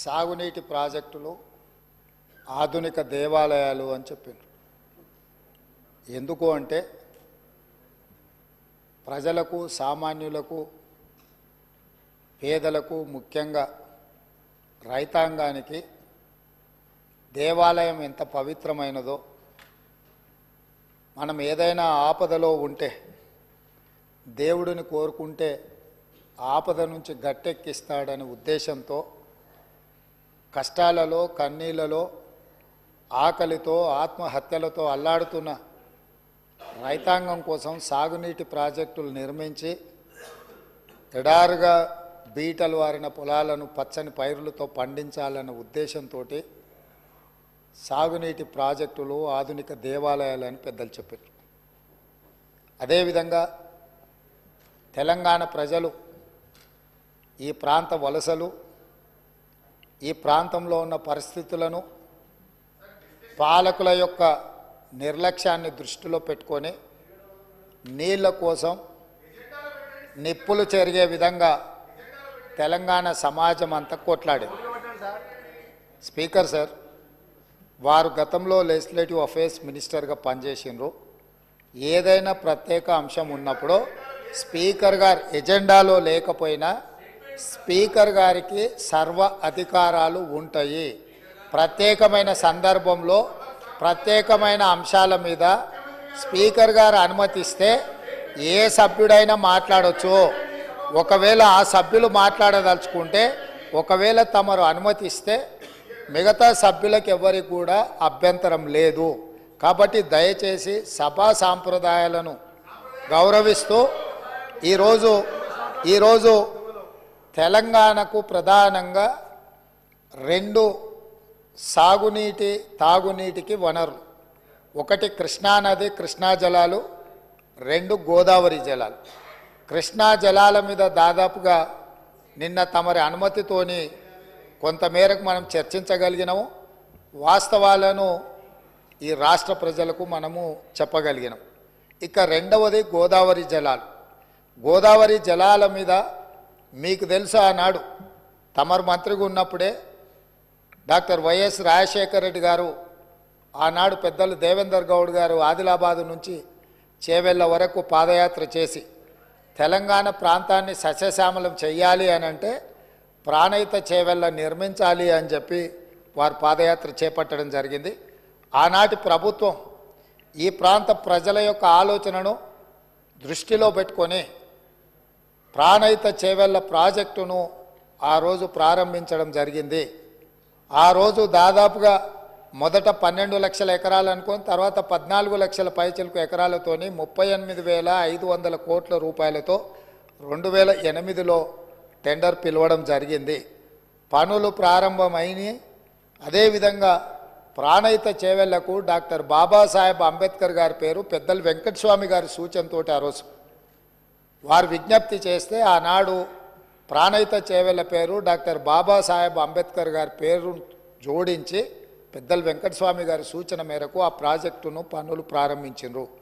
సాగునీటి ప్రాజెక్టులు ఆధునిక దేవాలయాలు అని చెప్పిండ్రు ఎందుకు అంటే ప్రజలకు సామాన్యులకు పేదలకు ముఖ్యంగా రైతాంగానికి దేవాలయం ఎంత పవిత్రమైనదో మనం ఏదైనా ఆపదలో ఉంటే దేవుడిని కోరుకుంటే ఆపద నుంచి గట్టెక్కిస్తాడనే ఉద్దేశంతో కష్టాలలో కన్నీళ్లలో ఆకలితో ఆత్మహత్యలతో అల్లాడుతున్న రైతాంగం కోసం సాగునీటి ప్రాజెక్టులు నిర్మించి ఎడారుగా బీటలు వారిన పొలాలను పచ్చని పైరులతో పండించాలన్న ఉద్దేశంతో సాగునీటి ప్రాజెక్టులు ఆధునిక దేవాలయాలు అని పెద్దలు చెప్పారు అదేవిధంగా తెలంగాణ ప్రజలు ఈ ప్రాంత వలసలు ఈ ప్రాంతంలో ఉన్న పరిస్థితులను పాలకుల యొక్క నిర్లక్ష్యాన్ని దృష్టిలో పెట్టుకొని నీళ్ళ కోసం నిప్పులు చెరిగే విధంగా తెలంగాణ సమాజం అంతా కొట్లాడింది స్పీకర్ సార్ వారు గతంలో లెజిస్లేటివ్ అఫేర్స్ మినిస్టర్గా పనిచేసిండ్రు ఏదైనా ప్రత్యేక అంశం ఉన్నప్పుడు స్పీకర్ గారు ఎజెండాలో లేకపోయినా స్పీకర్ గారికి సర్వ అధికారాలు ఉంటాయి ప్రత్యేకమైన సందర్భంలో ప్రత్యేకమైన అంశాల మీద స్పీకర్ గారు అనుమతిస్తే ఏ సభ్యుడైనా మాట్లాడొచ్చు ఒకవేళ ఆ సభ్యులు మాట్లాడదలుచుకుంటే ఒకవేళ తమరు అనుమతిస్తే మిగతా సభ్యులకు ఎవరికి కూడా అభ్యంతరం లేదు కాబట్టి దయచేసి సభా సాంప్రదాయాలను గౌరవిస్తూ ఈరోజు ఈరోజు తెలంగాణకు ప్రధానంగా రెండు సాగునీటి తాగునీటికి వనరులు ఒకటి కృష్ణానది కృష్ణా జలాలు రెండు గోదావరి జలాలు కృష్ణా జలాల మీద దాదాపుగా నిన్న తమరి అనుమతితోని కొంతమేరకు మనం చర్చించగలిగినాము వాస్తవాలను ఈ రాష్ట్ర ప్రజలకు మనము చెప్పగలిగినాం ఇక రెండవది గోదావరి జలాలు గోదావరి జలాల మీద మీకు తెలుసు ఆనాడు తమరు మంత్రిగా ఉన్నప్పుడే డాక్టర్ వైఎస్ రాజశేఖర రెడ్డి గారు ఆనాడు పెద్దలు దేవేందర్ గౌడ్ గారు ఆదిలాబాదు నుంచి చేవెళ్ళ వరకు పాదయాత్ర చేసి తెలంగాణ ప్రాంతాన్ని సస్యశ్యామలం చెయ్యాలి అని అంటే ప్రాణహిత చేవెళ్ళ నిర్మించాలి అని చెప్పి వారు పాదయాత్ర చేపట్టడం జరిగింది ఆనాటి ప్రభుత్వం ఈ ప్రాంత ప్రజల యొక్క ఆలోచనను దృష్టిలో పెట్టుకొని ప్రాణహిత చేవెళ్ళ ప్రాజెక్టును ఆ రోజు ప్రారంభించడం జరిగింది ఆ రోజు దాదాపుగా మొదట పన్నెండు లక్షల ఎకరాలు అనుకొని తర్వాత పద్నాలుగు లక్షల పైచిలకు ఎకరాలతోని ముప్పై ఎనిమిది వేల ఐదు వందల కోట్ల రూపాయలతో రెండు వేల ఎనిమిదిలో టెండర్ పిలవడం జరిగింది పనులు ప్రారంభమైనవి అదేవిధంగా ప్రాణహిత చేవెళ్లకు డాక్టర్ బాబాసాహెబ్ అంబేద్కర్ గారి పేరు పెద్దలు వెంకటస్వామి గారి సూచనతోటి ఆ రోజు వారు విజ్ఞప్తి చేస్తే ఆనాడు ప్రాణహిత చేవెళ్ళ పేరు డాక్టర్ బాబాసాహెబ్ అంబేద్కర్ గారి పేరు జోడించి పెద్దలు వెంకటస్వామి గారి సూచన మేరకు ఆ ప్రాజెక్టును పనులు ప్రారంభించిండ్రు